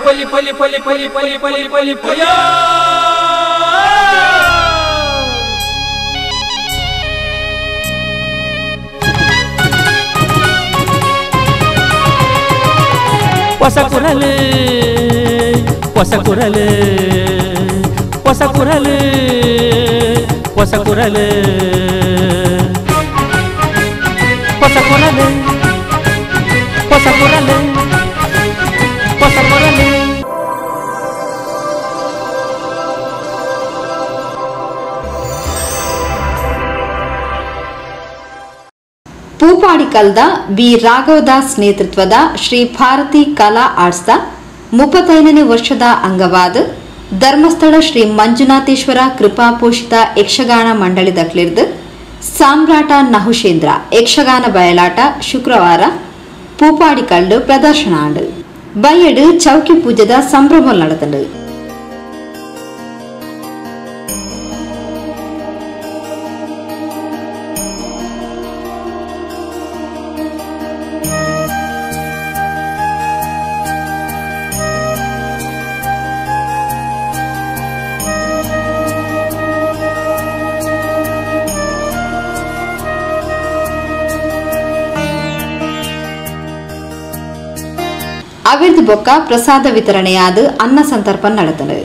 ಪೊಲಿ ಪೊಲಿ ಪೊಲಿ ಪೊಲಿ ಪೊಲಿ ಪೊಲಿ ಪೊಲಿ ಪೊಯ ಹೊಸ ಕುರಲು ಹೊಸ ಕುರಲು ಹೊಸ ಕುರಲು ಹೊಸ ಕುರಲು ಹೊಸ ಕುರಲು ಹೊಸ ಕುರಲು ಹೊಸ ಕುರಲು ಪೂಪಾಡಿಕಲ್ದ ಬಿ ರಾಘವದಾಸ್ ನೇತೃತ್ವದ ಶ್ರೀ ಭಾರತಿ ಕಲಾ ಆರ್ಟ್ಸ್ದ ಮುಪ್ಪತ್ತೈದನೇ ವರ್ಷದ ಅಂಗವಾದ ಧರ್ಮಸ್ಥಳ ಶ್ರೀ ಮಂಜುನಾಥೇಶ್ವರ ಕೃಪಾಪೋಷಿತ ಯಕ್ಷಗಾನ ಮಂಡಳಿ ದಕ್ಲಿರ್ದು ಸಾಮ್ರಾಟ ನಹುಷೇಂದ್ರ ಯಕ್ಷಗಾನ ಬಯಲಾಟ ಶುಕ್ರವಾರ ಪೂಪಾಡಿಕಲ್ಡು ಪ್ರದರ್ಶನ ಆಂಡು ಬಯ್ಯಡು ಚೌಕಿ ಪೂಜದ ಸಂಭ್ರಮ ನಡೆದಂಡು ಅವಿರ್ದು ಬೊಕ್ಕ ಪ್ರಸಾದ ವಿತರಣೆಯಾದ ಅನ್ನ ಸಂತರ್ಪಣೆ ನಡೆದನು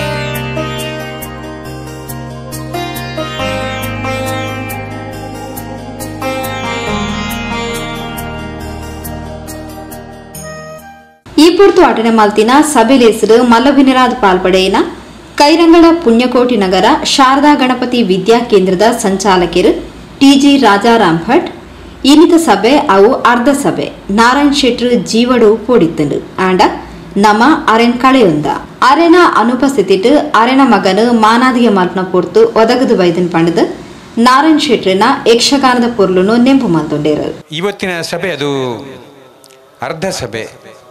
ಈ ಪೊರ್ತು ಆಟನೆ ಮಾಲ್ತಿನ ಸಭೆಲೆಸರು ಮಲ್ಲವಿನಿರಾದ ಪಾಲ್ಪಡೆಯಿನ ಕೈರಂಗಳ ಪುಣ್ಯಕೋಟಿ ನಗರ ಶಾರದಾ ಗಣಪತಿ ವಿದ್ಯಾ ಕೇಂದ್ರದ ಸಂಚಾಲಕರು ಟಿಜಿ ರಾಜಾರಾಮ್ ಭಟ್ ಇನ್ನಿತ ಸಭೆ ಅವು ಅರ್ಧ ಸಭೆ ನಾರಾಯಣ್ ಶೆಟ್ರು ಜೀವಡು ಪೋಡಿತ್ತಂಡು ಆಂಡ ನಮ ಅರೆನ್ ಕಳೆಯೊಂದ ಅರೆನ ಅನುಪಸ್ಥಿತಿಟ್ ಅರೆನ ಮಗನು ಮಾನಾದಿಗೆ ಮಲ್ಪನ ಪೊರ್ತು ಒದಗದು ಬೈದನ್ ಪಂಡದು ನಾರಾಯಣ್ ಶೆಟ್ರಿನ ಯಕ್ಷಗಾನದ ಪೊರ್ಲುನು ನೆಂಪು ಮಲ್ತೊಂಡೇರು ಇವತ್ತಿನ ಸಭೆ ಅದು ಅರ್ಧ ಸಭೆ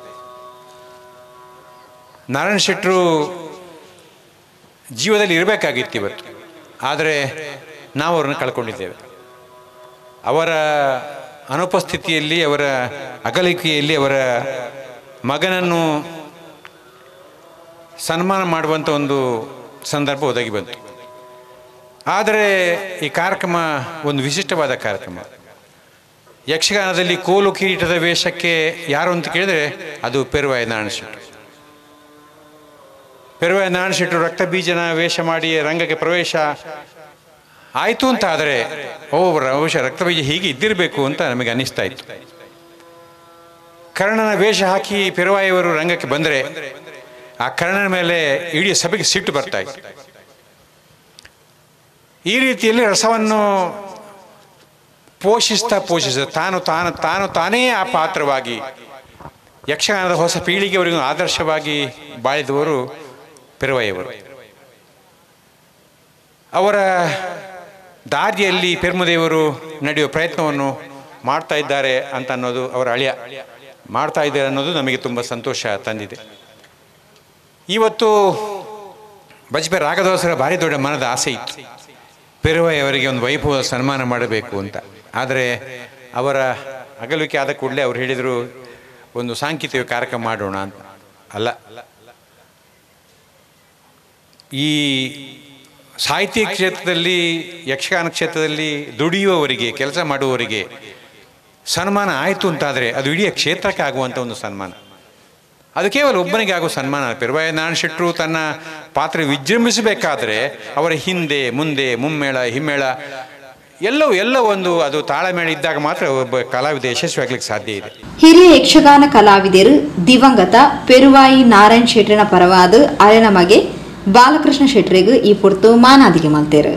ನಾರಾಯಣ ಶೆಟ್ಟರು ಜೀವದಲ್ಲಿ ಇರಬೇಕಾಗಿತ್ತು ಇವತ್ತು ಆದರೆ ನಾವು ಅವ್ರನ್ನ ಕಳ್ಕೊಂಡಿದ್ದೇವೆ ಅವರ ಅನುಪಸ್ಥಿತಿಯಲ್ಲಿ ಅವರ ಅಗಲಿಕೆಯಲ್ಲಿ ಅವರ ಮಗನನ್ನು ಸನ್ಮಾನ ಮಾಡುವಂಥ ಒಂದು ಸಂದರ್ಭ ಒದಗಿ ಬಂತು ಆದರೆ ಈ ಕಾರ್ಯಕ್ರಮ ಒಂದು ವಿಶಿಷ್ಟವಾದ ಕಾರ್ಯಕ್ರಮ ಯಕ್ಷಗಾನದಲ್ಲಿ ಕೋಲು ಕಿರೀಟದ ವೇಷಕ್ಕೆ ಯಾರು ಅಂತ ಕೇಳಿದ್ರೆ ಅದು ಪೆರುವಾಯ ನಾರಾಯಣ ಶೆಟ್ಟರು ಪೆರುವಾಯ ನಾರಾಯಣ ಶೆಟ್ಟರು ರಕ್ತ ಬೀಜನ ವೇಷ ಮಾಡಿ ರಂಗಕ್ಕೆ ಪ್ರವೇಶ ಆಯಿತು ಅಂತ ಆದರೆ ಓ ಬಹುಶಃ ರಕ್ತ ಬೀಜ ಹೀಗೆ ಇದ್ದಿರಬೇಕು ಅಂತ ನಮಗೆ ಅನ್ನಿಸ್ತಾ ಇತ್ತು ಕರ್ಣನ ವೇಷ ಹಾಕಿ ಪೆರುವಾಯವರು ರಂಗಕ್ಕೆ ಬಂದರೆ ಆ ಕರ್ಣನ ಮೇಲೆ ಇಡೀ ಸಭೆಗೆ ಸಿಟ್ಟು ಬರ್ತಾ ಇತ್ತು ಈ ರೀತಿಯಲ್ಲಿ ರಸವನ್ನು ಪೋಷಿಸ್ತಾ ಪೋಷಿಸ್ತಾ ತಾನು ತಾನು ತಾನು ತಾನೇ ಆ ಪಾತ್ರವಾಗಿ ಯಕ್ಷಗಾನದ ಹೊಸ ಪೀಳಿಗೆಯವರಿಗೂ ಆದರ್ಶವಾಗಿ ಬಾಳಿದವರು ಪೆರುವಾಯವರು ಅವರ ದಾರಿಯಲ್ಲಿ ಪೆರ್ಮುದೇವರು ನಡೆಯುವ ಪ್ರಯತ್ನವನ್ನು ಮಾಡ್ತಾ ಇದ್ದಾರೆ ಅಂತ ಅನ್ನೋದು ಅವರ ಅಳಿಯ ಮಾಡ್ತಾ ಇದ್ದಾರೆ ಅನ್ನೋದು ನಮಗೆ ತುಂಬ ಸಂತೋಷ ತಂದಿದೆ ಇವತ್ತು ಬಜ್ಪೆ ರಾಘದಾಸರ ಭಾರಿ ದೊಡ್ಡ ಮನದ ಆಸೆ ಇತ್ತು ಪೆರುವಾಯವರಿಗೆ ಒಂದು ವೈಭವ ಸನ್ಮಾನ ಮಾಡಬೇಕು ಅಂತ ಆದರೆ ಅವರ ಅಗಲಿಕೆ ಆದ ಕೂಡಲೇ ಅವ್ರು ಹೇಳಿದರು ಒಂದು ಸಾಂಕೇತಿಕ ಕಾರ್ಯಕ್ರಮ ಮಾಡೋಣ ಅಂತ ಅಲ್ಲ ಈ ಸಾಹಿತ್ಯ ಕ್ಷೇತ್ರದಲ್ಲಿ ಯಕ್ಷಗಾನ ಕ್ಷೇತ್ರದಲ್ಲಿ ದುಡಿಯುವವರಿಗೆ ಕೆಲಸ ಮಾಡುವವರಿಗೆ ಸನ್ಮಾನ ಆಯಿತು ಅಂತಾದರೆ ಅದು ಇಡೀ ಕ್ಷೇತ್ರಕ್ಕೆ ಆಗುವಂಥ ಒಂದು ಸನ್ಮಾನ ಅದು ಕೇವಲ ಒಬ್ಬನಿಗೆ ಆಗೋ ಸನ್ಮಾನ ಪೆರುವಾಯ ನಾರಾಯಣ ಶೆಟ್ಟರು ತನ್ನ ಪಾತ್ರ ವಿಜೃಂಭಿಸಬೇಕಾದ್ರೆ ಅವರ ಹಿಂದೆ ಮುಂದೆ ಮುಮ್ಮೇಳ ಹಿಮ್ಮೇಳ ಎಲ್ಲವೂ ಎಲ್ಲ ಒಂದು ಅದು ತಾಳಮೇಳ ಇದ್ದಾಗ ಮಾತ್ರ ಒಬ್ಬ ಕಲಾವಿದ ಯಶಸ್ವಿಯಾಗ್ಲಿಕ್ಕೆ ಸಾಧ್ಯ ಇದೆ ಹಿರಿಯ ಯಕ್ಷಗಾನ ಕಲಾವಿದರು ದಿವಂಗತ ಪೆರುವಾಯಿ ನಾರಾಯಣ್ ಶೆಟ್ರಿನ ಪರವಾದ ಅರೆನ ಮಗೆ ಬಾಲಕೃಷ್ಣ ಶೆಟ್ರಿಗೂ ಈ ಪೊರ್ತು ಮಾನಾದಿಗೆ ಮಲ್ತೇರು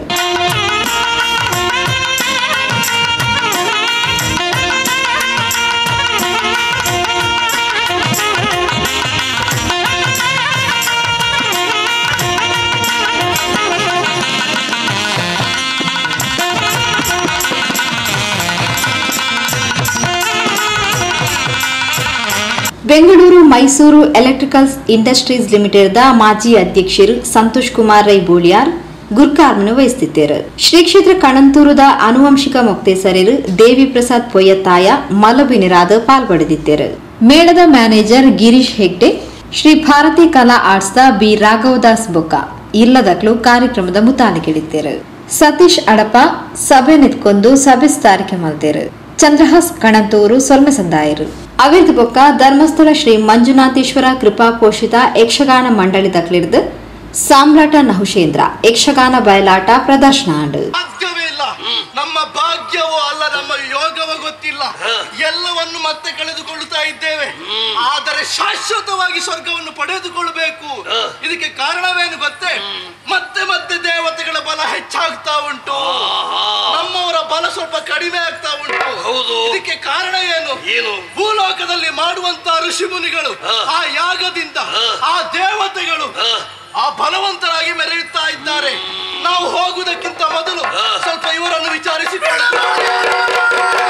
ಬೆಂಗಳೂರು ಮೈಸೂರು ಎಲೆಕ್ಟ್ರಿಕಲ್ಸ್ ಇಂಡಸ್ಟ್ರೀಸ್ ಲಿಮಿಟೆಡ್ದ ಮಾಜಿ ಅಧ್ಯಕ್ಷರು ಸಂತೋಷ್ ಕುಮಾರ್ ರೈ ಬೋಳಿಯಾರ್ ಗುರ್ಕಾರ್ಮನ್ನು ವಹಿಸುತ್ತಿದ್ದರು ಶ್ರೀ ಕ್ಷೇತ್ರ ಕಣಂತೂರುದ ಆನುವಂಶಿಕ ಮೊಕ್ತೇಸರರು ದೇವಿ ಪ್ರಸಾದ್ ಪೊಯ್ಯತ್ತಾಯ ಮಲಬಿನಿರಾದ ಪಾಲ್ಪಡೆದಿದ್ದರು ಮೇಳದ ಮ್ಯಾನೇಜರ್ ಗಿರೀಶ್ ಹೆಗ್ಡೆ ಶ್ರೀ ಭಾರತಿ ಕಲಾ ಆರ್ಟ್ಸ್ದ ಬಿ ರಾಘವದಾಸ್ ಬೊಕ್ಕ ಇಲ್ಲದಕ್ಲು ಕಾರ್ಯಕ್ರಮದ ಮುತಾಲಿ ಕೇಳಿದ್ದೇರು ಸತೀಶ್ ಅಡಪ ಸಭೆ ನಿತ್ಕೊಂಡು ಸಭೆ ಸ್ಥಾರಿಕೆ ಮಲ್ತೇರು ಚಂದ್ರಹಾಸ್ ಕಣಂತೂರು ಸೊಲ್ಮೆ ಸಂದಾಯರು ಅವಿರ್ದ ಬೊಕ್ಕ ಧರ್ಮಸ್ಥಳ ಶ್ರೀ ಮಂಜುನಾಥೇಶ್ವರ ಕೃಪಾ ಪೋಷಿತ ಯಕ್ಷಗಾನ ಮಂಡಳಿ ದಕ್ಲಿರ್ದು ಸಾಮ್ರಾಟ ನಹುಷೇಂದ್ರ ಯಕ್ಷಗಾನ ಬಯಲಾಟ ಪ್ರದರ್ಶನ ಆಂಡು ಸಾಧ್ಯವೇ ಇಲ್ಲ ನಮ್ಮ ಭಾಗ್ಯವೋ ಅಲ್ಲ ನಮ್ಮ ಯೋಗವೋ ಗೊತ್ತಿಲ್ಲ ಎಲ್ಲವನ್ನು ಮತ್ತೆ ಕಳೆದುಕೊಳ್ಳುತ್ತಾ ಇದ್ದೇವೆ ಆದರೆ ಶಾಶ್ವತವಾಗಿ ಸ್ವರ್ಗವನ್ನು ಪಡೆದುಕೊಳ್ಳಬೇಕು ಇದಕ್ಕೆ ಕಾರಣವೇನು ಗೊತ್ತೇ ಮತ್ತೆ ಮತ್ತೆ ದೇವತೆಗಳ ಬಲ ಹೆಚ್ಚಾಗ್ತಾ ಉಂಟು ನಮ್ಮವರ ಬಲ ಸ್ವಲ್ಪ ಕಡಿಮೆ ಆಗ್ತಾ ಉಂಟು ಹೌದು. ಇದಕ್ಕೆ ಕಾರಣ ಏನು ಏನು? ಭೂಲೋಕದಲ್ಲಿ ಮಾಡುವಂತ ಋಷಿ ಮುನಿಗಳು ಆ ಯಾಗದಿಂದ ಆ ದೇವತೆಗಳು ಆ ಬಲವಂತರಾಗಿ ಮೆರೆಯುತ್ತಾ ಇದ್ದಾರೆ ನಾವು ಹೋಗುವುದಕ್ಕಿಂತ ಮೊದಲು ಸ್ವಲ್ಪ ಇವರನ್ನು ವಿಚಾರಿಸಿಕೊಳ್ಳೋಣ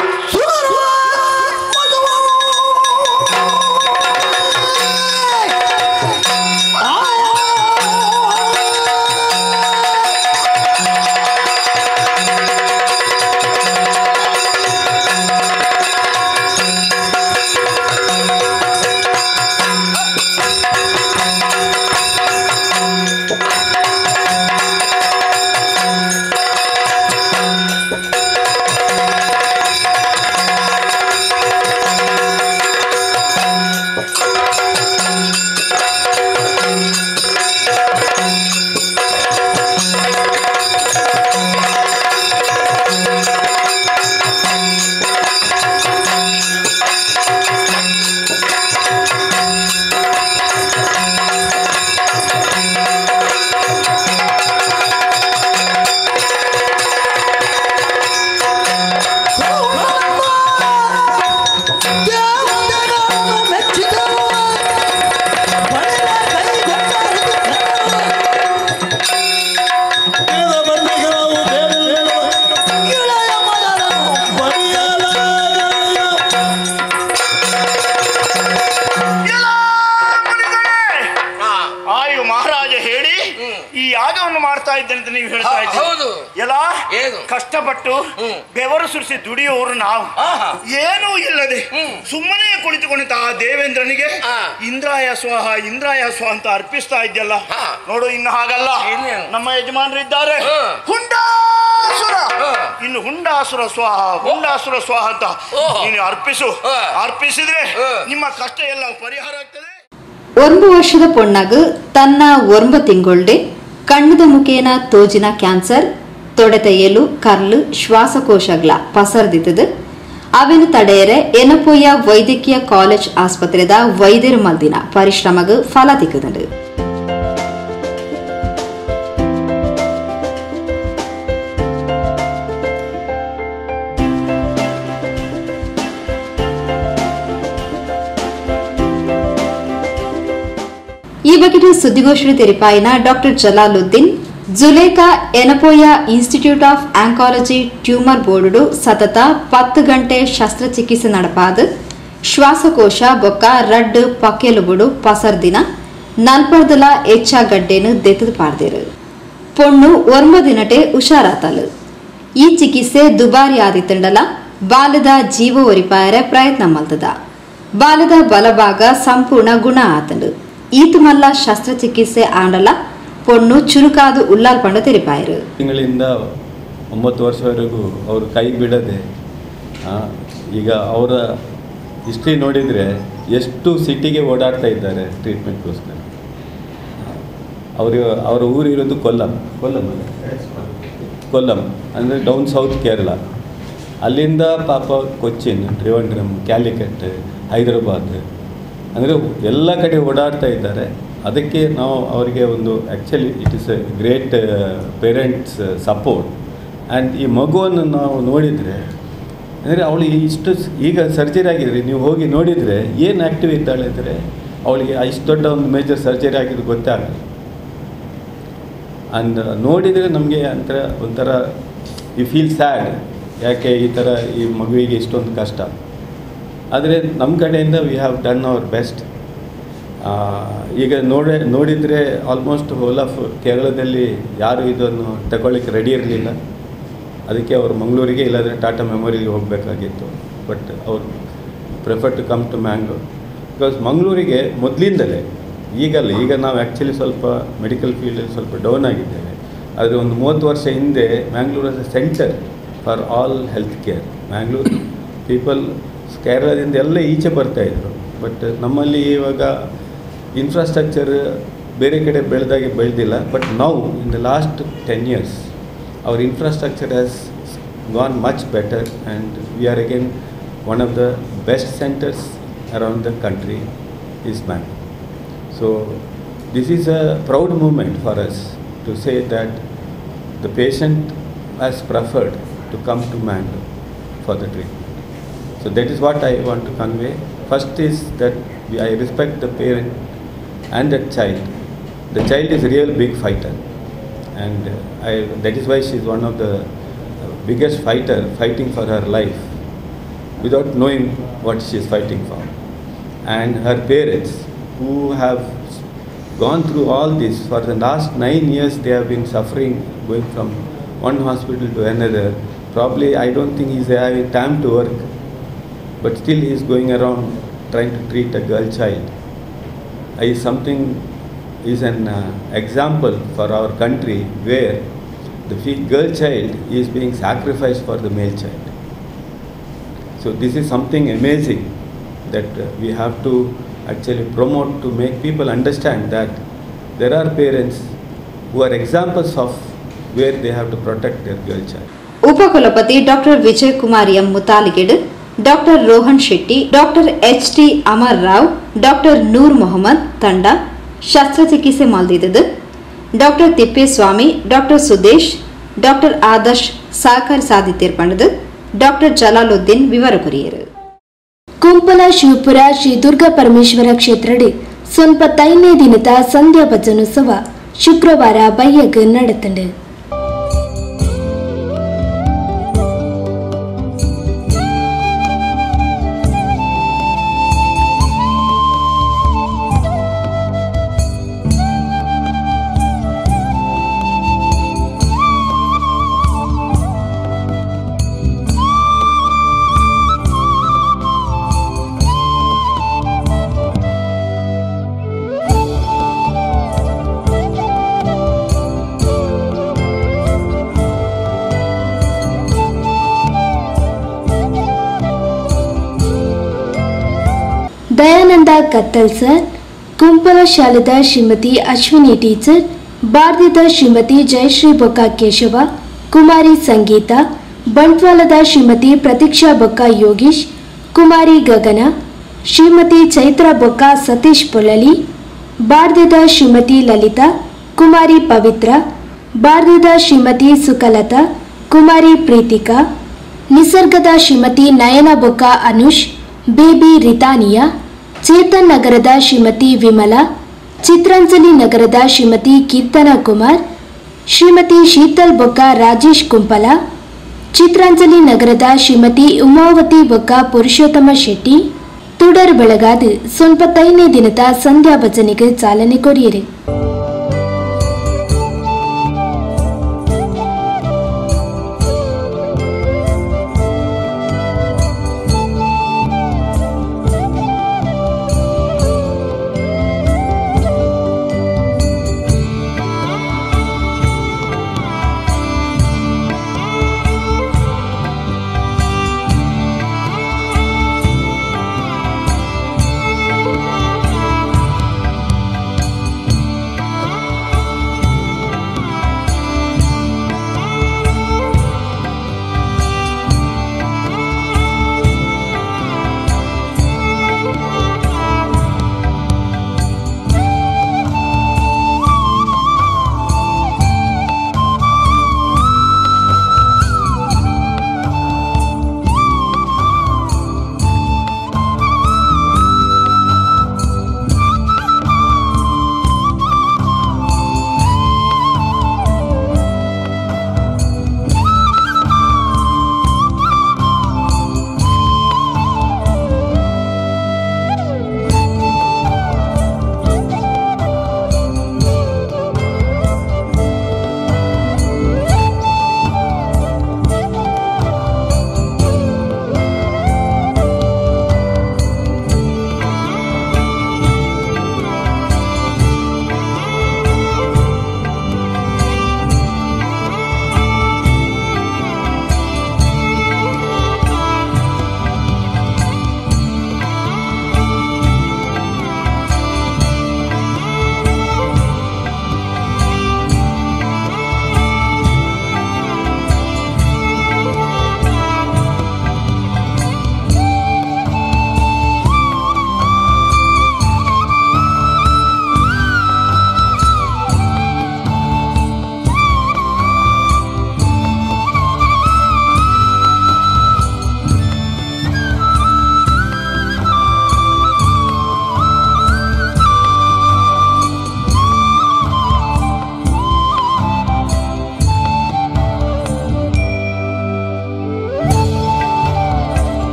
ಆಯು ಮಹಾರಾಜ ಹೇಳಿ ಈ ಯಾಗವನ್ನು ಮಾಡ್ತಾ ಇದ್ದೇನೆ ಅಂತ ನೀವು ಹೇಳ್ತಾ ಹಾ, ಇದ್ದೀರಿ ಹೌದು. ಎಲ್ಲ ಏನು? ಕಷ್ಟಪಟ್ಟು ಹ್ಮ್. ಬೆವರು ಸುರಿಸಿ ದುಡಿಯುವವರು ನಾವು ಆಹಾ. ಏನೂ ಇಲ್ಲದೆ ಹ್ಮ್. ಸುಮ್ಮನೆ ಕುಳಿತುಕೊಂಡಿದ್ದ ಆ ದೇವೇಂದ್ರನಿಗೆ ಆ. ಇಂದ್ರಾಯ ಸ್ವಾಹ ಇಂದ್ರಾಯ ಸ್ವಾಹ ಅಂತ ಅರ್ಪಿಸ್ತಾ ಇದ್ಯಲ್ಲ ಹಾ. ನೋಡು ಇನ್ನು ಹಾಗಲ್ಲ ಇನ್ನೇನು? ನಮ್ಮ ಯಜಮಾನರು ಇದ್ದಾರೆ ಹಾ. ಹುಂಡಾಸುರ ಹಾ. ಇನ್ನು ಹುಂಡಾಸುರ ಸ್ವಾಹ ಹುಂಡಾಸುರ ಸ್ವಾಹ ಅಂತ ಓಹೋ. ನೀನು ಅರ್ಪಿಸು ಹಾ. ಅರ್ಪಿಸಿದ್ರೆ ಹಾ. ನಿಮ್ಮ ಕಷ್ಟ ಎಲ್ಲ ಪರಿಹಾರ ಆಗ್ತದೆ ಒಂದು ವರ್ಷದ ಪೊಣ್ಣಗು ತನ್ನ ಒಂಬ ತಿಂಗೊಳ್ಡೆ ಕಣ್ಣದ ಮುಖೇನ ತೋಜಿನ ಕ್ಯಾನ್ಸರ್ ತೊಡೆತೆಯಲು ಕರ್ಲು ಶ್ವಾಸಕೋಶಗಳ ಪಸರ್ದಿತ್ತದು ಅವೆನು ತಡೆಯರೆ ಎನಪೊಯ್ಯ ವೈದ್ಯಕೀಯ ಕಾಲೇಜ್ ಆಸ್ಪತ್ರೆದ ವೈದ್ಯರ ಮಲ್ದಿನ ಪರಿಶ್ರಮಗು ಫಲ ತಿಕ್ಕುದು ಈ ಬಗೆಗೆ ಸುದ್ದಿಗೋಷ್ಠಿ ತೆರಿಪಾಯಿನ doctor Jalaluddin Zulekha Yenepoya institute of oncology tumour board ಸತತ ಪತ್ತು ಗಂಟೆ ಶಸ್ತ್ರಚಿಕಿತ್ಸೆ ನಡಪಾದ ಶ್ವಾಸಕೋಶ ಬೊಕ್ಕ ರಡ್ಡು ಪಕ್ಕೆಲುಬುಡು ಪಸರ್ದಿನ ನಲ್ಪರ್ದಲ ಎಚ್ಚಾಗಡ್ಡೆನು ದೆತ್ತದು ಪಾಡ್ದೇರು ಪೊಣ್ಣು ಒರ್ಮ ದಿನಟೆ ಹುಷಾರಾತಲು ಈ ಚಿಕಿತ್ಸೆ ದುಬಾರಿ ಆದಿತ್ತಂಡಲ ಬಾಲದ ಜೀವ ಒರಿಪಾಯರೆ ಪ್ರಯತ್ನ ಮಲ್ತದ ಬಾಲದ ಬಲಭಾಗ ಸಂಪೂರ್ಣ ಗುಣ ಆತಂಡು ಈತು ಮಲ್ಲ ಶಸ್ತ್ರಚಿಕಿತ್ಸೆ ಆಂಡಲ ಪೊಣ್ಣು ಚುರುಕಾದು ಉಲ್ಲಾಲ್ಪಂಡ ತೆರಿಪಾಯರು ತಿಂಗಳಿಂದ ಒಂಬತ್ತು ವರ್ಷವರೆಗೂ ಅವರು ಕೈ ಬಿಡದೆ ಆ, ಈಗ ಅವರ ಹಿಸ್ಟ್ರಿ ನೋಡಿದರೆ ಎಷ್ಟು ಸಿಟಿಗೆ ಓಡಾಡ್ತಾ ಇದ್ದಾರೆ ಟ್ರೀಟ್ಮೆಂಟ್ಗೋಸ್ಕರ ಅವರು ಅವರ ಊರಿರೋದು ಕೊಲ್ಲಂ ಕೊಲ್ಲಂ ಅಲ್ಲ? ಕೊಲ್ಲಂ ಅಂದರೆ ಡೌನ್ ಸೌತ್ ಕೇರಳ ಅಲ್ಲಿಂದ ಪಾಪ ಕೊಚ್ಚಿನ್ ಟ್ರಿವಂಡ್ರಮ್ ಕ್ಯಾಲಿಕಟ್ ಹೈದರಾಬಾದ್ ಅಂದರೆ ಎಲ್ಲ ಕಡೆ ಓಡಾಡ್ತಾ ಇದ್ದಾರೆ ಅದಕ್ಕೆ ನಾವು ಅವರಿಗೆ ಒಂದು actually it is a great parents support and ಈ ಮಗುವನ್ನು ನಾವು ನೋಡಿದರೆ ಅಂದರೆ ಅವಳು ಇಷ್ಟು ಸ್- ಈಗ ಸರ್ಜರಿ ಆಗಿದ್ರೆ ನೀವು ಹೋಗಿ ನೋಡಿದರೆ ಏನು ಆ್ಯಕ್ಟಿವ್ ಇದ್ದಾಳೆ ಅಂದರೆ ಅವಳಿಗೆ ಇಷ್ಟು ದೊಡ್ಡ ಒಂದು ಮೇಜರ್ ಸರ್ಜರಿ ಆಗಿದ್ದು ಗೊತ್ತೇ ಆಗಲ್ಲ ಆ್ಯಂಡ್ ನೋಡಿದರೆ ನಮಗೆ ಒಂಥರ ಒಂಥರ ಯು ಫೀಲ್ ಸ್ಯಾಡ್ ಯಾಕೆ ಈ ಥರ ಈ ಮಗುವಿಗೆ ಇಷ್ಟೊಂದು ಕಷ್ಟ ಆದರೆ ನಮ್ಮ ಕಡೆಯಿಂದ we have done our best ಈಗ ನೋಡ ನೋಡಿದರೆ ಆಲ್ಮೋಸ್ಟ್ ಹೋಲ್ ಆಫ್ ಕೇರಳದಲ್ಲಿ ಯಾರು ಇದನ್ನು ತಗೊಳ್ಳಿಕ್ಕೆ ರೆಡಿ ಇರಲಿಲ್ಲ ಅದಕ್ಕೆ ಅವರು ಮಂಗಳೂರಿಗೆ ಇಲ್ಲಾಂದರೆ ಟಾಟಾ ಮೆಮೋರಿಗೆ ಹೋಗಬೇಕಾಗಿತ್ತು ಬಟ್ ಅವರು prefer to come to Mangalore because ಮಂಗಳೂರಿಗೆ ಮೊದಲಿಂದಲೇ ಈಗಲ್ಲ ಈಗ ನಾವು ಆ್ಯಕ್ಚುಲಿ ಸ್ವಲ್ಪ ಮೆಡಿಕಲ್ ಫೀಲ್ಡಲ್ಲಿ ಸ್ವಲ್ಪ ಡೌನ್ ಆಗಿದ್ದೇವೆ ಆದರೆ ಒಂದು ಮೂವತ್ತು ವರ್ಷ ಹಿಂದೆ Mangalore as a centre for all health care Mangalore people ಕೇರಳದಿಂದ ಎಲ್ಲ ಈಚೆ ಬರ್ತಾಯಿದ್ರು ಬಟ್ ನಮ್ಮಲ್ಲಿ ಇವಾಗ ಇನ್ಫ್ರಾಸ್ಟ್ರಕ್ಚರ್ ಬೇರೆ ಕಡೆ ಬೆಳೆದಾಗೆ ಬೆಳೆದಿಲ್ಲ ಬಟ್ ನಾವು in the last ten years our infrastructure has gone much better and we are again one of the best centers around the country is Bangalore. So this is a proud moment for us to say that the patient has preferred to come to Mangalore for the treatment. So that is what I want to convey. First is that we, I respect the parent and the child. The child is a real big fighter, and uh, I, that is why she is one of the uh, biggest fighter fighting for her life without knowing what she is fighting for. And her parents, who have gone through all this for the last nine years, they have been suffering, going from one hospital to another. Probably, I don't think he's having time to work, but still he is going around trying to treat a girl child. Is something is an uh, example for our country where the fe- girl child is being sacrificed for the male child. So this is something amazing that uh, we have to actually promote to make people understand that there are parents who are examples of where they have to protect their girl child. ಉಪಕುಲಪತಿ doctor Vijay Kumar M ಮುತಾಲಿಗೆಡ್ doctor Rohan Shetty doctor H T Amar Rao doctor Noor Mohammed ತಂಡ ಶಸ್ತ್ರಚಿಕಿತ್ಸೆ ಮಾಡಿದ್ದು doctor Thippeswamy doctor Sudesh doctor Adarsh ಸಹಕಾರಿ ಸಾಧಿತೀರ್ಪಣದು doctor Jalaluddin ವಿವರ ಕುರಿಯರು ಕುಂಪಲ ಶಿವಪುರ ಶ್ರೀ ದುರ್ಗಾ ಪರಮೇಶ್ವರ ಕ್ಷೇತ್ರಡ್ ಸೊನ್ಪತ್ತೈದನೇ ದಿನದ ಸಂಧ್ಯಾ ಭಜನೋತ್ಸವ ಶುಕ್ರವಾರ ಬಯ್ಯಗ್ ನಡೆತಂಡು ದಯಾನಂದ ಕತ್ತಲ್ ಸರ್ ಕುಂಪಲ ಶಾಲೆದ ಶ್ರೀಮತಿ ಅಶ್ವಿನಿ ಟೀಚರ್ ಭಾರತದ ಶ್ರೀಮತಿ ಜಯಶ್ರೀ ಬೊಕ್ಕ ಕೇಶವ ಕುಮಾರಿ ಸಂಗೀತ ಬಂಟ್ವಾಳದ ಶ್ರೀಮತಿ ಪ್ರತೀಕ್ಷಾ ಬೊಕ್ಕ ಯೋಗೀಶ್ ಕುಮಾರಿ ಗಗನ ಶ್ರೀಮತಿ ಚೈತ್ರ ಬೊಕ್ಕ ಸತೀಶ್ ಪೊಳಲಿ ಭಾರತದ ಶ್ರೀಮತಿ ಲಲಿತಾ ಕುಮಾರಿ ಪವಿತ್ರ ಭಾರತದ ಶ್ರೀಮತಿ ಸುಕಲತಾ ಕುಮಾರಿ ಪ್ರೀತಿಕಾ ನಿಸರ್ಗದ ಶ್ರೀಮತಿ ನಯನ ಬೊಕ್ಕ ಅನುಷ್ ಬೇಬಿ ರಿತಾನಿಯಾ ಚೇತನ್ ನಗರದ ಶ್ರೀಮತಿ ವಿಮಲಾ ಚಿತ್ರಾಂಜಲಿ ನಗರದ ಶ್ರೀಮತಿ ಕೀರ್ತನಾ ಕುಮಾರ್ ಶ್ರೀಮತಿ ಶೀತಲ್ ಬೊಕ್ಕ ರಾಜೇಶ್ ಕುಂಪಲ ಚಿತ್ರಾಂಜಲಿ ನಗರದ ಶ್ರೀಮತಿ ಉಮಾವತಿ ಬೊಕ್ಕ ಪುರುಷೋತ್ತಮ ಶೆಟ್ಟಿ ತುಡರ್ ಬೆಳಗಾದ ಸೊನ್ಪತ್ತೈದನೇ ದಿನದ ಸಂಧ್ಯಾ ಭಜನೆಗೆ ಚಾಲನೆ ಕೊರಿಯರು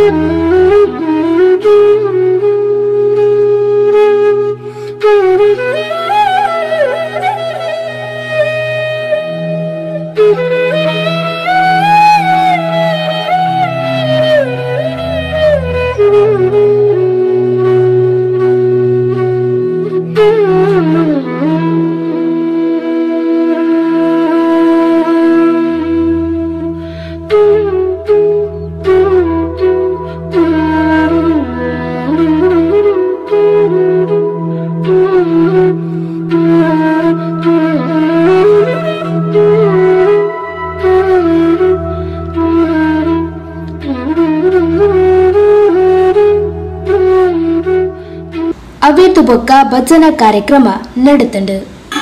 ಅವೇತು ಬೊಕ್ಕ ಭಜನಾ ಕಾರ್ಯಕ್ರಮ ನಡೆತಂಡು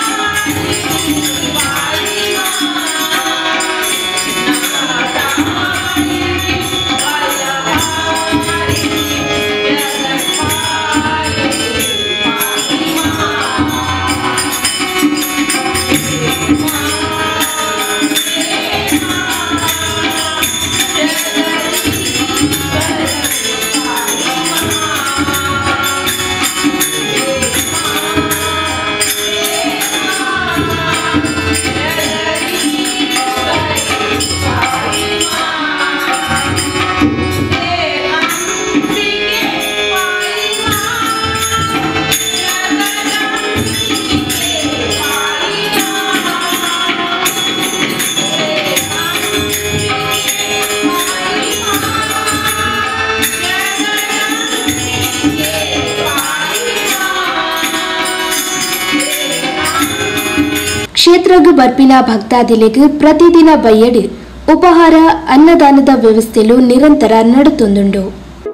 ಕ್ಷೇತ್ರಗ್ ಬರ್ಪಿನ ಭಕ್ತಾದಿಲೆಗ್ ಪ್ರತಿದಿನ ಬಯ್ಯಡ್ ಉಪಹಾರ ಅನ್ನದಾನದ ವ್ಯವಸ್ಥೆಲು ನಿರಂತರ ನಡುತ್ತೊಂದುಂಡು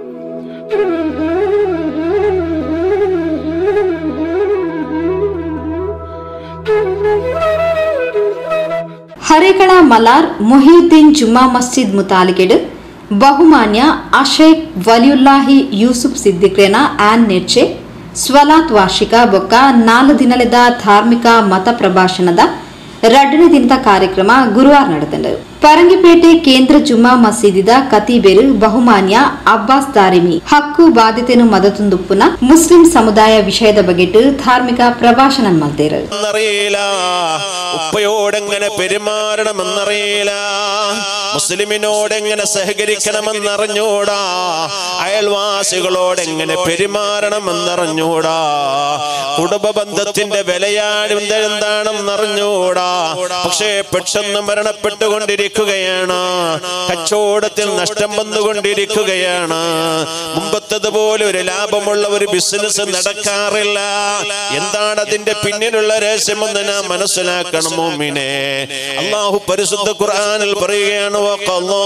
ಹರೇಕಳ ಮಲಾರ್ ಮೊಹಿಯುದ್ದೀನ್ ಜುಮ್ಮಾ ಮಸ್ಜಿದ್ ಮುತಾಲಿಕೆಡ್ ಬಹುಮಾನ್ಯ ಅಶೇಖ್ ವಲಿಯುಲ್ಲಾಹಿ ಯೂಸುಫ್ ಸಿದ್ದಿಕ್ರೇನ ಆನ್ ನೆಚ್ಚೆ ಸ್ವಲಾತ್ ವಾರ್ಷಿಕ ಬೊಕ್ಕ ನಾಲ್ಕು ದಿನಲೆದ ಧಾರ್ಮಿಕ ಮತ ಪ್ರಭಾಷಣದ ಎರಡನೇ ದಿನದ ಕಾರ್ಯಕ್ರಮ ಗುರುವಾರ ನಡೆದಂಡು ಪರಂಗಿಪೇಟೆ ಕೇಂದ್ರ ಜುಮ್ಮಾ ಮಸೀದಿದ ಕತೀಬೇರು ಬಹುಮಾನ್ಯ ಅಬ್ಬಾಸ್ ದಾರಿಮಿ ಹಕ್ಕು ಬಾಧ್ಯತೆನು ಮದತುಂದುಪ್ಪುನ ಮುಸ್ಲಿಂ ಸಮುದಾಯ ವಿಷಯದ ಬಗೆಟ್ ಧಾರ್ಮಿಕ ಪ್ರಭಾಷಣ ಮಲ್ತೇರು എന്നറിയില്ല ഉപ്പയോടെങ്ങനെ പെരുമാറണമെന്നറിയില്ല മുസ്ലിമിനോടെങ്ങനെ സഹകരിക്കണമെന്നറിഞ്ഞൂടാ അയൽവാസികളോടെങ്ങനെ പെരുമാറണമെന്നറിഞ്ഞൂടാ കുടുംബ ബന്ധത്തിന്റെ വിലയാണ് എന്താണെന്നറിഞ്ഞൂടാ പക്ഷേ പെട്ടെന്ന് മരണപ്പെട്ടുകൊണ്ടിരിക്കുകയാണ് കച്ചവടത്തിൽ നഷ്ടം വന്നുകൊണ്ടിരിക്കുകയാണ് മുമ്പത്തതുപോലെ ഒരു ലാഭമുള്ള ഒരു ബിസിനസ് നടക്കാറില്ല എന്താണ് അതിന്റെ പിന്നിലുള്ള രഹസ്യമെന്ന് നാം മനസ്സിലാക്കണം മോമിനെ അള്ളാഹു പരിശുദ്ധ ഖുർആനിൽ പറയുകയാണ് വഖല്ലാ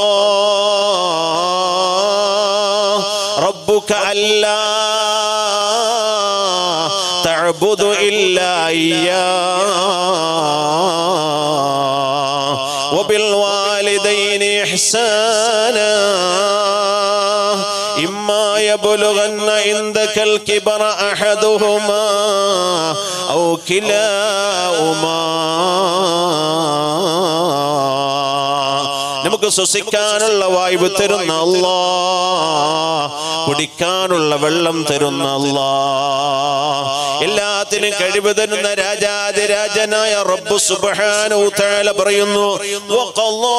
റബ്ബുക അല്ലാ തഅബുദു ഇല്ലാ ഇയ്യാ وبالوالدين إحسانا إما يبلغن عندك الكبر أحدهما أو كلاهما നമുക്ക് ശ്വസിക്കാനുള്ള വായു തരുന്ന അല്ലാ കുടിക്കാനുള്ള വെള്ളം തരുന്ന അല്ലാ എല്ലാത്തിനും കഴിവ് തരുന്ന രാജാതിരാജനായ റബ്ബു സുബ്ഹാനഹു തആല പറയുന്നു വഖല്ലാ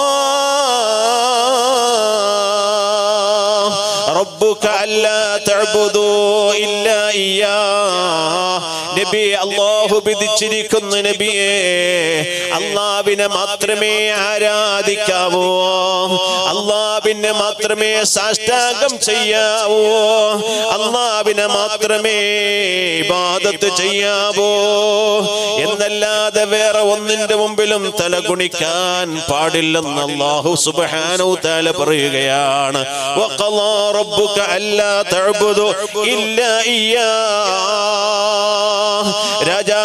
റബ്ബുക അല്ലാ തഅബുദു ഇല്ലാ ഇയ്യാ നബി അല്ലാഹു വിധിച്ചിരിക്കുന്നു നബിയെ അള്ളാവിനെ മാത്രമേ ആരാധിക്കാവൂ അള്ളാവിനെ മാത്രമേ സാഷ്ടാംഗം ചെയ്യാവൂ അള്ളാവിനെ മാത്രമേ ഇബാദത്ത് ചെയ്യാവൂ എന്നല്ലാതെ വേറെ ഒന്നിന്റെ മുമ്പിലും തല കുണിക്കാൻ പാടില്ലെന്ന് അള്ളാഹു സുബ്ഹാനഹു തആല പറയുകയാണ് വഖളാ റബ്ബുക അല്ലാ തഅബുദു ഇല്ലാ ഇയ്യാ രാജാ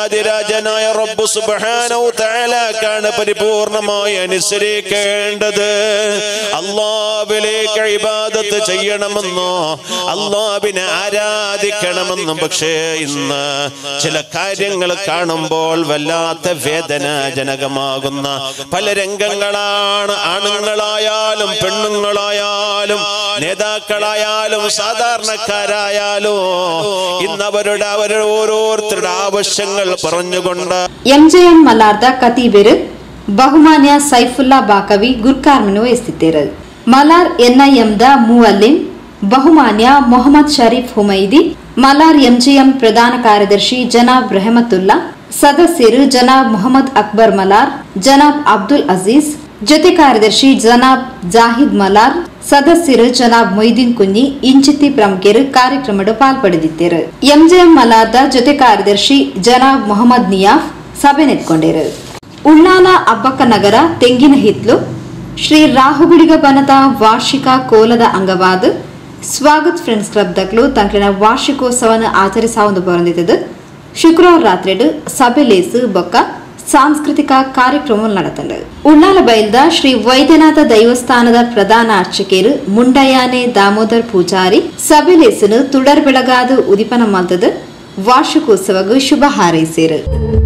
രാജാതിരാജനായ റബ്ബ് സുബ്ഹാനഹു തആലക്കാണ് പരിപൂർണമായി അനുസരിക്കേണ്ടത് അള്ളാഹുവിലേക്ക് ഇബാദത്ത് ചെയ്യണമെന്നോ അള്ളാഹുവിനെ ആരാധിക്കണമെന്നും പക്ഷേ ഇന്ന് ചില കാര്യങ്ങൾ കാണുമ്പോൾ വല്ലാത്ത വേദനാജനകമാകുന്ന പല രംഗങ്ങളാണ് ആണുങ്ങളായാലും പെണ്ണുങ്ങളായാലും നേതാക്കളായാലും സാധാരണക്കാരായാലും ഇന്ന് അവരുടെ അവരുടെ ഓരോരുത്തരുടെ ആവശ്യങ്ങൾ പറഞ്ഞുകൊണ്ട് ಎಂ ಜೆ ಎಂ ಮಲಾರ್ದ ಕತೀಬೆರು ಬಹುಮಾನ್ಯ ಸೈಫುಲ್ಲಾ ಬಾಕವಿ ಗುರ್ಕಾರ್ಮಿನು ವಹಿಸುತ್ತಿದ್ದರು ಮಲಾರ್ ಎನ್ಐಎಂದ ಮೂವಲ್ಲಿನ್ ಬಹುಮಾನ್ಯ ಮೊಹಮ್ಮದ್ ಶರೀಫ್ ಹುಮೈದಿ ಮಲಾರ್ ಎಂಜಿಎಂ ಪ್ರಧಾನ ಕಾರ್ಯದರ್ಶಿ ಜನಾಬ್ ರೆಹಮತುಲ್ಲಾ ಸದಸ್ಯರು ಜನಾಬ್ ಮೊಹಮ್ಮದ್ ಅಕ್ಬರ್ ಮಲಾರ್ ಜನಾಬ್ ಅಬ್ದುಲ್ ಅಜೀಜ್ ಜೊತೆ ಕಾರ್ಯದರ್ಶಿ ಜನಾಬ್ ಜಾಹಿದ್ ಮಲಾರ್ ಸದಸ್ಯರು ಜನಾಬ್ ಮೊಯ್ದೀನ್ ಕುഞ്ഞി ಇಂಚಿತಿ ಪ್ರಮುಖರು ಕಾರ್ಯಕ್ರಮದ ಪಾಲ್ಪಡೆದಿದ್ದರು ಎಂಜೆಎಂ ಮಲಾರ್ದ ಜೊತೆ ಕಾರ್ಯದರ್ಶಿ ಜನಾಬ್ ಮೊಹಮ್ಮದ್ ನಿಯಾಫ್ ಸಭೆ ನೆತ್ಕೊಂಡಿರು ಉಳ್ಳಾಲ ಅಬ್ಬಕ್ಕ ನಗರ ತೆಂಗಿನ ಹಿತ್ಲು ಶ್ರೀ ರಾಹುಗುಡಿಗ ಬನದ ವಾರ್ಷಿಕ ಕೋಲದ ಅಂಗವಾದ ಸ್ವಾಗತ್ ಫ್ರೆಂಡ್ಸ್ ಕ್ಲಬ್ ದಕ್ಲು ತಂಕ್ಲಿನ ವಾರ್ಷಿಕೋತ್ಸವನ ಆಚರಿಸಾವಂದು ಬರಂದಿದ್ದದು ಶುಕ್ರವಾರ ರಾತ್ರಿಡು ಸಭೆಲೇಸು ಬೊಕ್ಕ ಸಾಂಸ್ಕೃತಿಕ ಕಾರ್ಯಕ್ರಮ ನಡೆತಂಡು ಉಳ್ಳಾಲ ಬೈಲ್ದ ಶ್ರೀ ವೈದ್ಯನಾಥ ದೈವಸ್ಥಾನದ ಪ್ರಧಾನ ಅರ್ಚಕರು ಮುಂಡಯಾನೆ ದಾಮೋದರ್ ಪೂಜಾರಿ ಸಭೆಲೇಸನು ತುಡರ್ ಬೆಳಗಾದ ಉದಿಪನ ಮಲ್ತದ ವಾರ್ಷಿಕೋತ್ಸವಗೂ ಶುಭ ಹಾರೈಸಿರು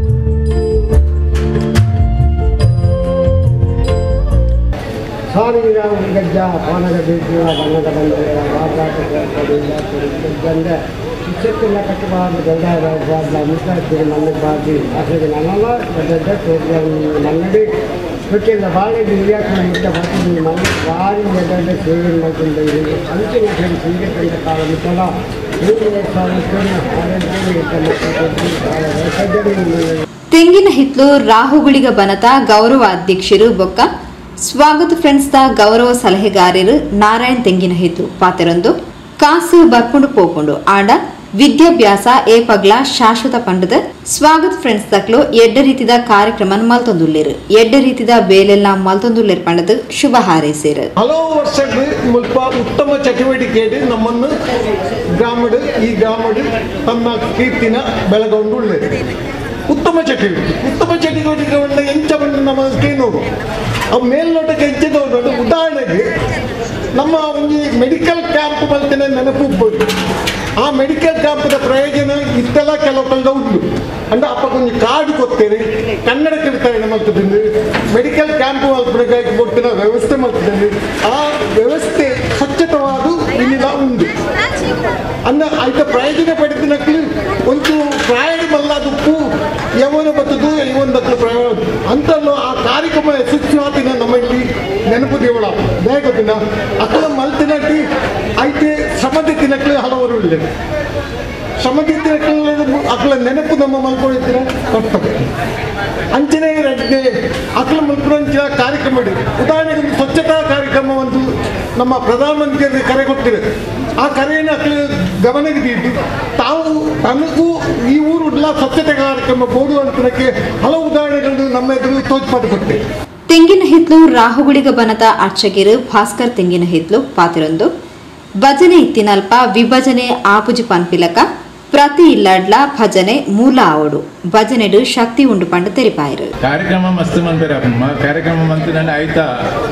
ಸಾವಿರ ಗಜ್ಜ ಪಾನದ ಬೀಜ ಬಣ್ಣದ ಬಂದಿರ ಮಾತಾಡಿಲ್ಲ ಗಂದೆ ಶಿಕ್ಷಕ್ಕೆಲ್ಲ ಕಟ್ಟಬಾರ್ದು ಗಂಡ ಮುಟ್ಟಾಡ್ತೀರಿ ಮಣ್ಣಿಗೆ ಬಾರ್ದು ಅದ್ರಿಗೆ ನನ್ನಲ್ಲ ಗಡ್ಡ ತೋರಿದ ಮಣ್ಣಡಿ ಗೊತ್ತಿಲ್ಲ ಬಾಳೆ ಹಿರಿಯಾಕೊಂಡು ಇಷ್ಟ ಬರ್ತೀನಿ ಮನೆ ಭಾರಿ ಗಡ್ಡ ಸೇವೆ ಮಾಡ್ಕೊಂಡು ಅಂಚಿನ ಫ್ರೆಂಡ್ಸ್ ಹೀಗೆ ಕಂಡ ಕಾಲ ಮುಟ್ಟಲ್ಲ ಮೂರು ಸಾವಿರ ಆರೋಗ್ಯ ತೆಂಗಿನ ಹಿತ್ಲು ರಾಹುಗುಳಿಗ ಬನತ ಗೌರವ ಅಧ್ಯಕ್ಷರು ಬೊಕ್ಕ ಸ್ವಾಗತ ಫ್ರೆಂಡ್ಸ್ ದ ಗೌರವ ಸಲಹೆಗಾರರು ನಾರಾಯಣ್ ತೆಂಗಿನ ಹಿತ್ಲು ಪಾತೆರೊಂದು ಕಾಸು ಬರ್ಪುಂಡು ಪೋಪುಂಡು ಆಂಡ ವಿದ್ಯಾಭ್ಯಾಸ ಏ ಪಗ್ಲ ಶಾಶ್ವತ ಪಂಡದ ಸ್ವಾಗತ್ ಫ್ರೆಂಡ್ಸ್ ದಕ್ಲು ಎಡ್ಡ ರೀತಿದ ಕಾರ್ಯಕ್ರಮ ಮಲ್ತೊಂದುಲ್ಲೇರು ಎಡ್ಡ ರೀತಿದ ಬೇಲೆಲ್ಲ ಮಲ್ತೊಂದುಲ್ಲೇರು ಪಂಡದು ಶುಭ ಹಾರೈಸೇರು ಹಲವು ವರ್ಷಗಳು ಮುಲ್ಪ ಉತ್ತಮ ಚಟುವಟಿಕೆಯಲ್ಲಿ ನಮ್ಮನ್ನು ಗ್ರಾಮಡು ಈ ಗ್ರಾಮಡು ತನ್ನ ಕೀರ್ತಿನ ಬೆಳಗೊಂಡುಳ್ಳೇರು ಉತ್ತಮ ಚಟುವಟಿಕೆ ಉತ್ತಮ ಚಟುವಟಿಕೆಯನ್ನು ಎಂಚವನ್ನು ನಮ್ಮ ಕೇನೋಡು ಅವು ಮೇಲ್ನೋಟಕ್ಕೆ ಹೆಜ್ಜೆದವರು ಉದಾಹರಣೆಗೆ ನಮ್ಮ ಒಂದು ಮೆಡಿಕಲ್ ಕ್ಯಾಂಪ್ ಮಲ್ತಿನ ನೆನಪು ಬೋದು ಆ ಮೆಡಿಕಲ್ ಕ್ಯಾಂಪ್ದ ಪ್ರಯೋಜನ ಇತ್ತೆಲ್ಲ ಕೆಲವು ಕಳೆದ ಉಂಟು ಅಂದ್ರೆ ಅಪ್ಪ ಕೊಂಚ ಕಾರ್ಡು ಕೊಡ್ತೇನೆ ಕನ್ನಡ ಕಿರ್ತಾರೆ ಮಲ್ತದಿಂದ ಮೆಡಿಕಲ್ ಕ್ಯಾಂಪ್ ಮಲ್ಪನೆಗಾಗಿ ಕೊಟ್ಟಿನ ವ್ಯವಸ್ಥೆ ಮಲ್ತಿದ್ದೇನೆ ಆ ವ್ಯವಸ್ಥೆ ಸ್ವಚ್ಛತವಾದ ಇಲ್ಲಿನ ಉಂಟು ಅನ್ನ ಆಯ್ತ ಪ್ರಯೋಜನ ಪಡೆದಿನಕ್ಲು ಒಂದು ಪ್ರಾಯಣ ಮಲ್ಲಾದುಪ್ಪು ಯವನ ಬತ್ತದು ಇವೊಂದಕ್ಲು ಪ್ರಯೋಜನ ಅಂತಲ್ಲೂ ಆ ಕಾರ್ಯಕ್ರಮ ಯಶಸ್ವಿಯಾತಿನ ನಮ್ಮ ಇಲ್ಲಿ ನೆನಪು ದೇವಳ ಬೇಗದಿನ ಅಕ್ಕಲ ಮಲ್ತಿನಟ್ಟಿ ಐತೆ ಶ್ರಮದ ತಿನ್ನಕ್ಲು ಹಲವರು ಇಲ್ಲ ಶ್ರಮದ ತಿನ್ನಕ್ಲು ಅಕ್ಕಲ ನೆನಪು ನಮ್ಮ ಮಲ್ಕೊಳ್ತೀರ ಕರ್ತವ್ಯ ಅಂಚನೆ ರಡ್ಡೆ ಅಕ್ಕಲ ಮಲ್ಪುರಂಚಿನ ಕಾರ್ಯಕ್ರಮ ಇದೆ ಉದಾಹರಣೆಗೆ ಒಂದು ಸ್ವಚ್ಛತಾ ಕಾರ್ಯಕ್ರಮ ಒಂದು ನಮ್ಮ ಪ್ರಧಾನಮಂತ್ರಿಯವರಿಗೆ ಕರೆ ಕೊಟ್ಟಿದೆ ಆ ಕರೆಯನ್ನು ಅಕ್ಕಲ ಗಮನಕ್ಕೆ ಇಟ್ಟು ತಾವು ತನಗೂ ಈ ಊರು ಎಲ್ಲ ಸ್ವಚ್ಛತೆ ಕಾರ್ಯಕ್ರಮ ಬೋಡು ಅಂತನಕ್ಕೆ ಹಲವು ಉದಾಹರಣೆಗಳನ್ನು ನಮ್ಮ ಎದುರು ತೋಚ್ಪಾటు ಕೊಟ್ಟೆ ತೆಂಗಿನ ಹಿತ್ಲು ರಾಹುಗುಳಿಗ ಬನತ ಅರ್ಚಕರು ಭಾಸ್ಕರ್ ತೆಂಗಿನ ಹಿತ್ಲು ಪಾತಿರೊಂದು ಭಜನೆ ಇತ್ತಿನಲ್ಪ ವಿಭಜನೆ ಆಪುಜಿ ಪನ್ಪಿಲಕ ಪ್ರತಿ ಇಲ್ಲಡ್ಲ ಭಜನೆ ಮೂಲ ಆವಡು ಭಜನೆಡು ಶಕ್ತಿ ಉಂಡು ಪಂಡು ತೆರಿಪಾಯಿರು ಕಾರ್ಯಕ್ರಮ ಮಸ್ತ್ ಮಂತಾರೆ ಅಮ್ಮ ಕಾರ್ಯಕ್ರಮ ಮಂತ್ ನಾನು ಆಯ್ತಾ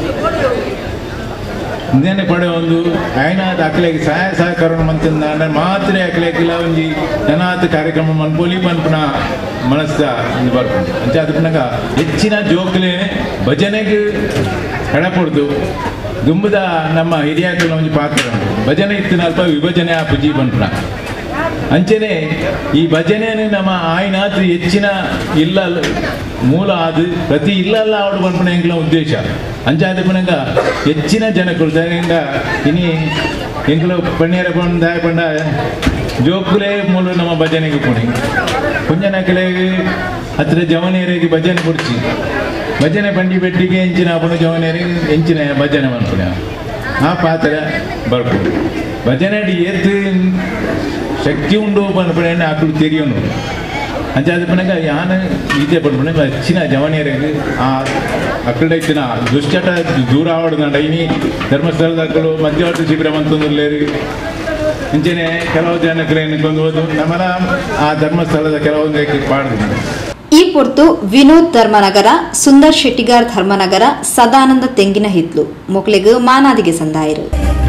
ಇಂದೇನೆ ಪಡೆ ಒಂದು ಆಯ್ನಾದ ಅಕ್ಲೆಗೆ ಸಹಾಯ ಸಹಕಾರ ಮಂತ್ ನಾನು ಮಾತ್ರ ಅಕ್ಲೆಗಿಲ್ಲ ಒಂಜಿ ಜನಾತ್ ಕಾರ್ಯಕ್ರಮ ಮನ್ಪೊಲಿ ಪನ್ಪುನ ಮನಸ್ಸ ಇಂದು ಬರ್ಪುಂಡು ಅಂಚ ಅದಕ್ಕನಾಗ ಹೆಚ್ಚಿನ ಜೋಕ್ಲೆ ಭಜನೆಗೆ ಕಡಪೊಡ್ದು ದುಂಬದ ನಮ್ಮ ಹಿರಿಯಾಕಲ ಒಂಜಿ ಪಾತ್ರ ಉಂಟು ಭಜನೆ ಇತ್ತಿನ ಅಲ್ಪ ವಿಭಜನೆ ಆ ಪುಜಿ ಪನ್ಪುನ ಅಂಚನೆ ಈ ಭಜನೆಯನ್ನು ನಮ್ಮ ಆಯ್ನಾತ್ ಹೆಚ್ಚಿನ ಇಲ್ಲ ಮೂಲ ಅದು ಪ್ರತಿ ಇಲ್ಲಲ್ಲ ಆವಡು ಪನ್ಪುನ ಎಂಕ್ಲ ಉದ್ದೇಶ ಅಂಚಾದ ಪುನಂಗ ಹೆಚ್ಚಿನ ಜನಕ್ಕಳು ದಾಯಂಗ ಇನಿ ಎಂಕ್ಲ ಪಣ್ಯರ ಪಂಡ ದಾಯ ಪಂಡ ಜೋಕುಲೇ ಮೂಲ ನಮ್ಮ ಭಜನೆಗೆ ಪುಣಿ ಕುಂಜನ ಕೆಳಗೆ ಹತ್ರ ಜವನಿಯರಿಗೆ ಭಜನೆ ಕೊಡ್ಸಿ ಭಜನೆ ಪಂಡಿ ಬೆಟ್ಟಿಗೆ ಎಂಚಿನ ಪುಣ ಜವನಿಯರಿಗೆ ಎಂಚಿನ ಭಜನೆ ಮನ್ಪುಣ ಆ ಪಾತ್ರ ಬರ್ಪುಡು ಭಜನೆ ಅಡಿ ಏತ್ ಶಕ್ತಿ ಉಂಡು ಪನ್ಪುಣ ಆಕಳು ತೆರಿಯೋನು ಅಂಚಾದ ಪನಗ ಯಾನ ಈತೆ ಪಡ್ಪುಣ ಹೆಚ್ಚಿನ ಜವನಿಯರಿಗೆ ಆ ಅಕ್ಕಡ ಇತ್ತಿನ ದುಶ್ಚಟ ದೂರ ಆವಡ್ದಂಡ ಇನಿ ಧರ್ಮಸ್ಥಳದ ಅಕ್ಕಳು ಮಧ್ಯವರ್ತಿ ಶಿಬಿರ ಮಂತೊಂದುಲ್ಲೇರಿ ಇಂಚೆನೆ ಕೆಲವು ಜನಕ್ಕೆ ಕೊಂದು ನಮ್ಮನ ಆ ಧರ್ಮಸ್ಥಳದ ಕೆಲವೊಂದು ಪಾಡ್ದು ಈ ಪೊರ್ತು ವಿನೋದ್ ಧರ್ಮನಗರ ಸುಂದರ್ ಶೆಟ್ಟಿಗಾರ್ ಧರ್ಮನಗರ ಸದಾನಂದ ತೆಂಗಿನ ಹಿತ್ಲು ಮೊಕ್ಲೆಗ್ ಮಾನಾದಿಗೆ ಸಂದಾಯರು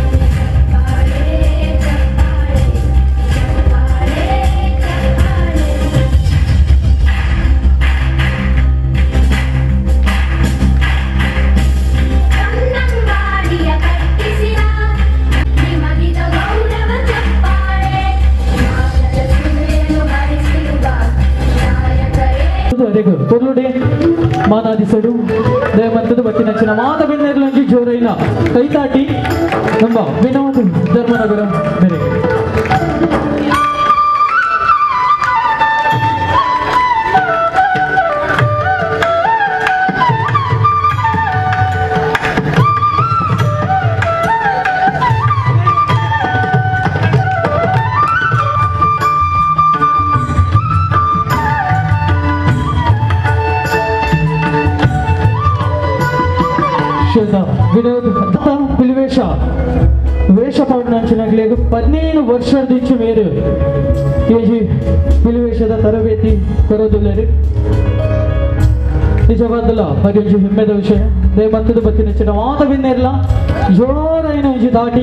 వరకు పొర్లుడే మానాదిశడు దయమంతదు బట్టి నచ్చిన మాత బిన్నెర్లంచి జోరైన కైతాటి ನಮ್ಮ ವಿನೋದ್ ಧರ್ಮನಗರ ಮೇರೆಗೆ ಶ್ವೇತ ವಿನೋದ್ ದತ್ತ పిలివేష ವೇಷಪಾಡಿನಂಚಿನಾಗಲಿ ಪದಿನೇಳು ವರ್ಷದಿಂಚು ಮೇರು ಕೆಜಿ పిలివేಷದ ತರಬೇತಿ ಕೊರೋದುಲ್ಲರಿ ನಿಜವಾದಲ್ಲ ಬಗೆಜಿ ಹೆಮ್ಮೆದ ವಿಷಯ ದಯಮಂತದ ಬತ್ತಿ ನೆಚ್ಚಿನ ಮಾತ ಬಿನ್ನೆಲ್ಲ ಜೋರಾಯಿನ ಇಜಿ ದಾಟಿ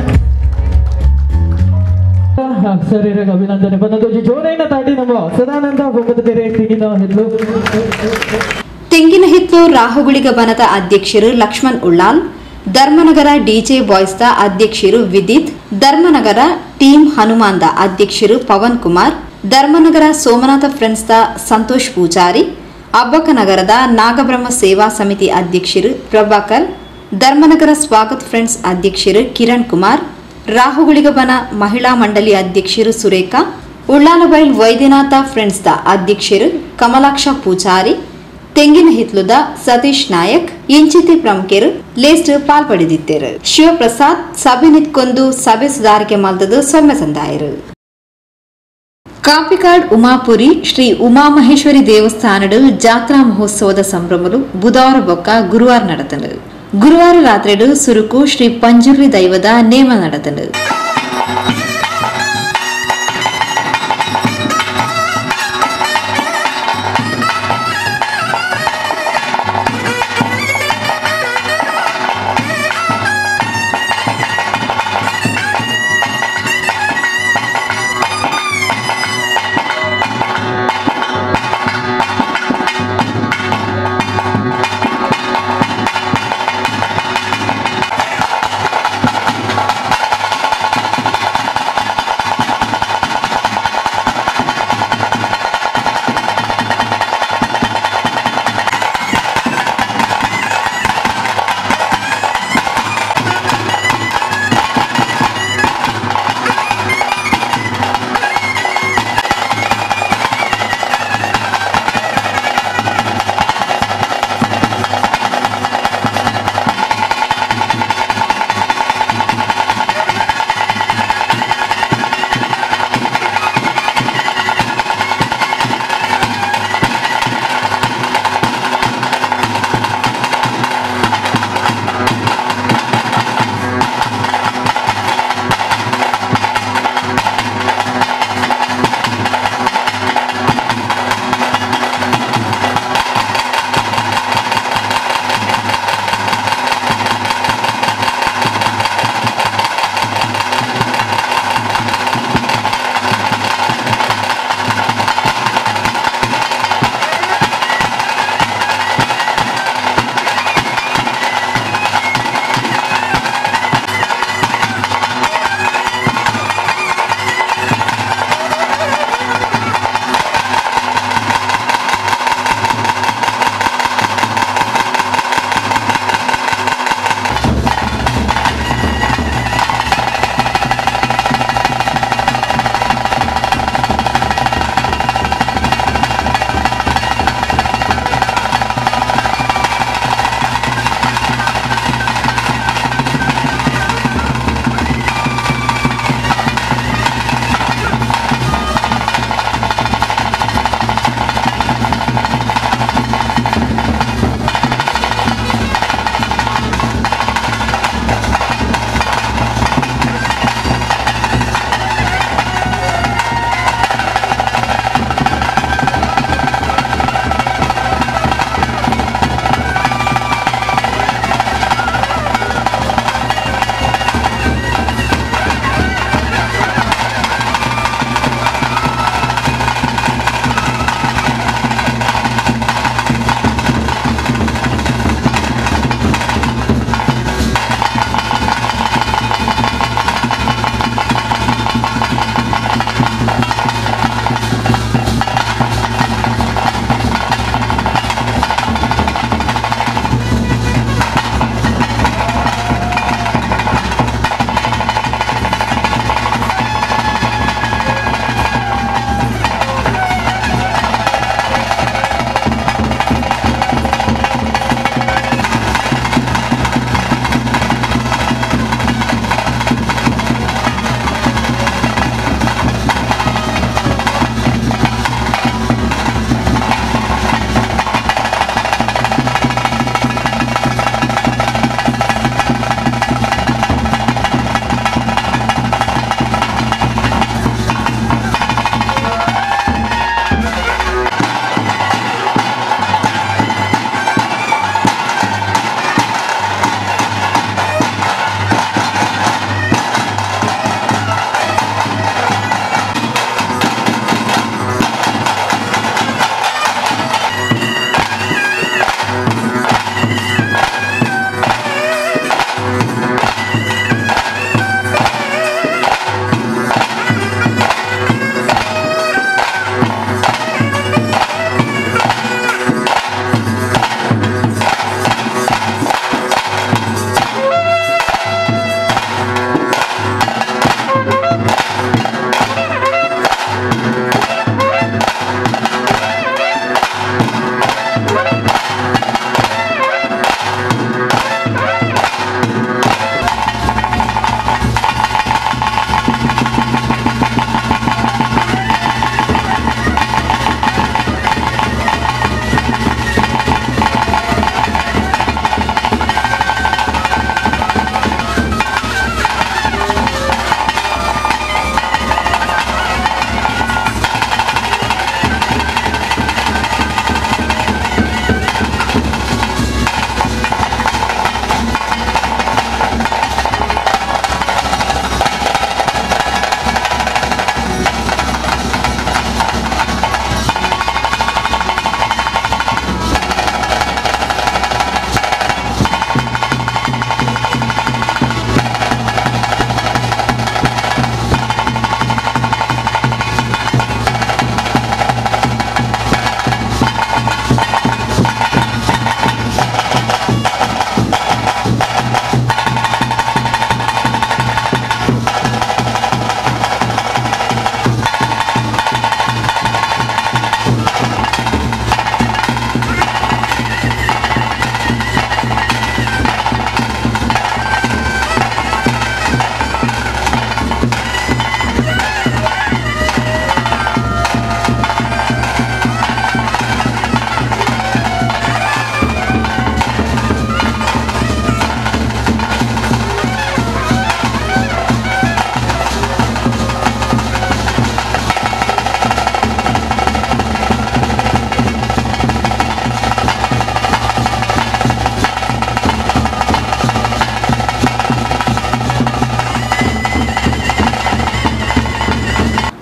ಹಾ, ಸರಿ ರೇಗ ಅಭಿನಂದನೆ ಬಂದದ್ದು ಜೋರೈನ ದಾಟಿ ನಮ್ಮ ಸದಾನಂದ ಹೋಗದ ತೆರೆ ತಿಗಿನ ಹೆಲ್ಲು ತೆಂಗಿನ ಹಿತ್ಲು ರಾಹುಗುಳಿಗ ಬನದ ಅಧ್ಯಕ್ಷರು ಲಕ್ಷ್ಮಣ್ ಉಳ್ಳಾಲ್ ಧರ್ಮನಗರ ಡಿಜೆ ಬಾಯ್ಸ್ದ ಅಧ್ಯಕ್ಷರು ವಿದಿತ್ ಧರ್ಮನಗರ ಟೀಮ್ ಹನುಮಾನ್ದ ಅಧ್ಯಕ್ಷರು ಪವನ್ ಕುಮಾರ್ ಧರ್ಮನಗರ ಸೋಮನಾಥ ಫ್ರೆಂಡ್ಸ್ದ ಸಂತೋಷ್ ಪೂಜಾರಿ ಅಬ್ಬಕ್ಕನಗರದ ನಾಗಬ್ರಹ್ಮ ಸೇವಾ ಸಮಿತಿ ಅಧ್ಯಕ್ಷರು ಪ್ರಭಾಕರ್ ಧರ್ಮನಗರ ಸ್ವಾಗತ್ ಫ್ರೆಂಡ್ಸ್ ಅಧ್ಯಕ್ಷರು ಕಿರಣ್ ಕುಮಾರ್ ರಾಹುಗುಳಿಗಬನ ಮಹಿಳಾ ಮಂಡಳಿ ಅಧ್ಯಕ್ಷರು ಸುರೇಖಾ ಉಳ್ಳಾಲಬೈಲ್ ವೈದ್ಯನಾಥ ಫ್ರೆಂಡ್ಸ್ದ ಅಧ್ಯಕ್ಷರು ಕಮಲಾಕ್ಷ ಪೂಜಾರಿ ತೆಂಗಿನ ಹಿತ್ಲುದ ಸತೀಶ್ ನಾಯಕ್ ಇಂಚಿತಿ ಪ್ರಮುಖರು ಲೇಸ್ಟ್ ಪಾಲ್ಪಡಿದಿದ್ದರು ಶಿವಪ್ರಸಾದ್ ಸಭೆ ನಿತ್ಕೊಂದು ಸಭೆ ಸುಧಾರಿಕೆ ಮಲ್ದದು ಸೊಮ್ಮೆ ಸಂದಾಯರು ಕಾಪಿಕಾಡ್ ಉಮಾಪುರಿ ಶ್ರೀ ಉಮಾಮಹೇಶ್ವರಿ ದೇವಸ್ಥಾನಡು ಜಾತ್ರಾ ಮಹೋತ್ಸವದ ಸಂಭ್ರಮಲು ಬುಧವಾರ ಬೊಕ್ಕ ಗುರುವಾರ ನಡೆತನು ಗುರುವಾರ ರಾತ್ರಿಡು ಸುರುಕು ಶ್ರೀ ಪಂಜುರ್ಲಿ ದೈವದ ನೇಮ ನಡೆತನು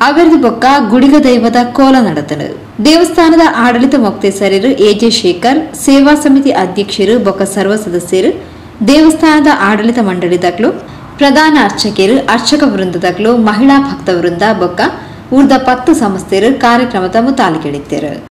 ಅವರದು ಬೊಕ್ಕ ಗುಡಿಗ ದೈವದ ಕೋಲ ನಡತನು ದೇವಸ್ಥಾನದ ಆಡಳಿತ ಮೊಕ್ತೇಸರರು ಎಜೆ ಶೇಖರ್ ಸೇವಾ ಸಮಿತಿ ಅಧ್ಯಕ್ಷರು ಬೊಕ್ಕ ಸರ್ವ ಸದಸ್ಯರು ದೇವಸ್ಥಾನದ ಆಡಳಿತ ಮಂಡಳಿದಾಗ್ಲು ಪ್ರಧಾನ ಅರ್ಚಕರು ಅರ್ಚಕ ವೃಂದದಾಗ್ಲು ಮಹಿಳಾ ಭಕ್ತ ವೃಂದ ಬೊಕ್ಕ ಊರ್ದ ಪತ್ತು ಸಂಸ್ಥೆರು ಕಾರ್ಯಕ್ರಮದ ಮುತಾಲಿಕೆಡಿದ್ದರು